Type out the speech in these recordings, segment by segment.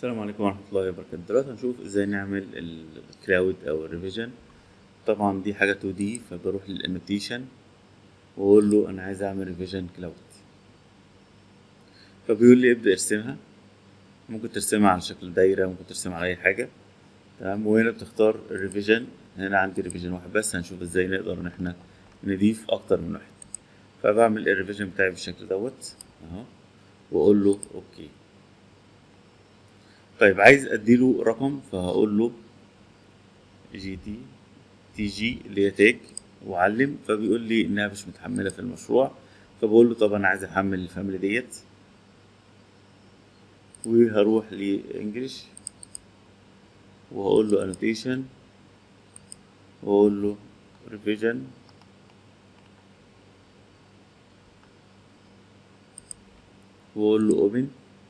السلام عليكم ورحمة الله وبركاته دلوقتي هنشوف ازاي نعمل الكلاود او الريفيجن طبعا دي حاجة 2 دي فبروح للانوتيشن واقول له انا عايز اعمل ريفيجن كلاود فبيقول لي ابدأ ارسمها ممكن ترسمها على شكل دايرة ممكن ترسمها على اي حاجة تمام وهنا بتختار الريفيجن هنا عندي ريفيجن واحد بس هنشوف ازاي نقدر ان احنا نضيف اكتر من واحد فبعمل الريفيجن بتاعي بالشكل دوت اهو واقول له اوكي طيب عايز اديله رقم فهقول له جي تي تي جي اللي هي تاج وعلم فبيقول لي انها مش متحمله في المشروع فبقول له طب انا عايز احمل الفاميلي ديت وهروح لانجلش وهقول له انوتيشن واقول له ريفيجن واقول له اوبن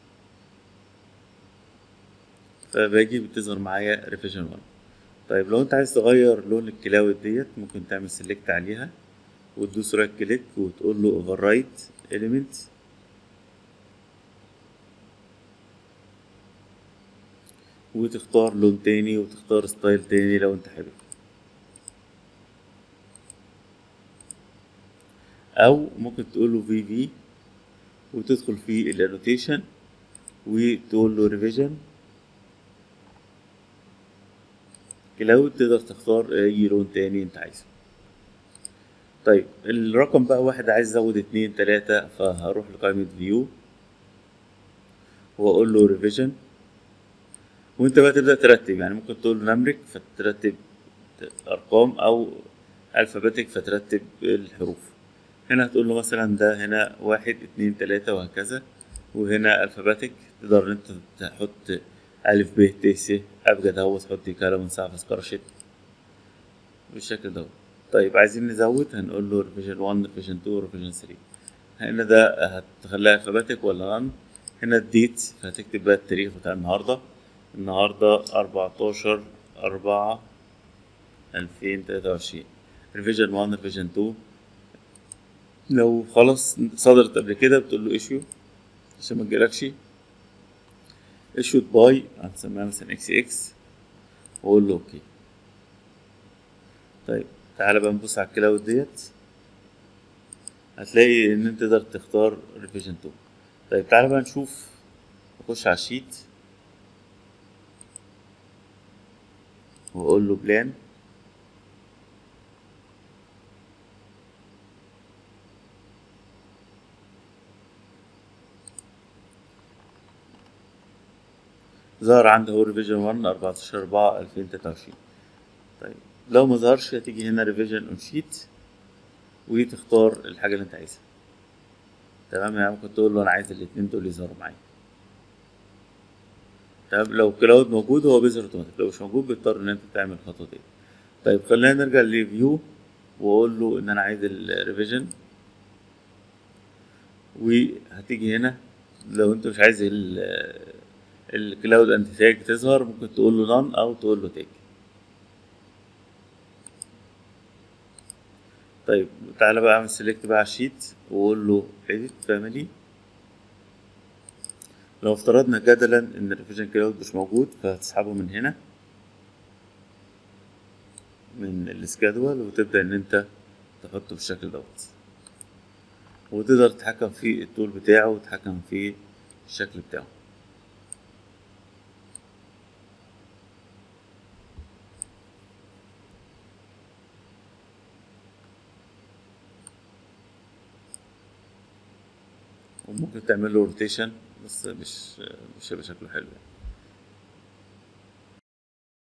فباجي بتظهر معايا ريفيجن 1 طيب لو انت عايز تغير لون الكلاود ديت ممكن تعمل سيلكت عليها وتدوس رايت كليك وتقول له اوفر رايت اليمنت وتختار لون تاني وتختار ستايل تاني لو انت حابب او ممكن تقول له في في وتدخل في الانوتيشن وتقول له ريفيجن كلاود تقدر تختار اي لون تاني انت عايزه طيب الرقم بقى واحد عايز ازود اتنين تلاتة فهروح لقائمة فيو واقول له ريفيجن وانت بقى تبدأ ترتب يعني ممكن تقول له نمرك فترتب ارقام او الفابيتك فترتب الحروف هنا هتقول له مثلا ده هنا واحد اتنين تلاتة وهكذا وهنا الفابيتك تقدر ان انت تحط ألف ب ت س أبجد أهو تحط كلام صعب سكرشت بالشكل ده طيب عايزين نزود هنقول له ريفيجن 1 ريفيجن 2 ريفيجن 3 هنا ده هتخليها الفابيتك ولا نان هنا الديت فهتكتب بقى التاريخ بتاع النهاردة النهاردة أربعتاشر أربعة ألفين تلاتة وعشرين ريفيجن 1 ريفيجن 2 لو خلاص صدرت قبل كده بتقول له ايشيو عشان ما تجيلكش issued باي هنسميها مثلا اكس اكس واقول له اوكي طيب تعالى بقى نبص على الكلاود ديت هتلاقي ان انت تقدر تختار ريفيجن 2 طيب تعالى بقى نشوف نخش على الشيت واقول له بلان ظهر عندي هو ريفيجن 1 14 4 2023 طيب لو ما ظهرش هتيجي هنا ريفيجن اون شيت وتختار الحاجه اللي انت عايزها تمام يعني ممكن تقول له انا عايز الاتنين دول يظهروا معايا تمام لو كلاود موجود هو بيظهر اوتوماتيك لو مش موجود بتضطر ان انت تعمل الخطوه دي طيب خلينا نرجع للفيو واقول له ان انا عايز الريفيجن وهتيجي هنا لو انت مش عايز الكلاود انت تاج تظهر ممكن تقول له نون او تقول له تاج طيب تعالى بقى اعمل سيلكت بقى على الشيت واقول له edit family لو افترضنا جدلا ان الريفيجن كلاود مش موجود فهتسحبه من هنا من السكادول وتبدا ان انت تحطه بالشكل دوت وتقدر تتحكم في التول بتاعه وتتحكم في الشكل بتاعه وممكن تعمل له روتيشن بس مش مش هيبقى شكله حلو يعني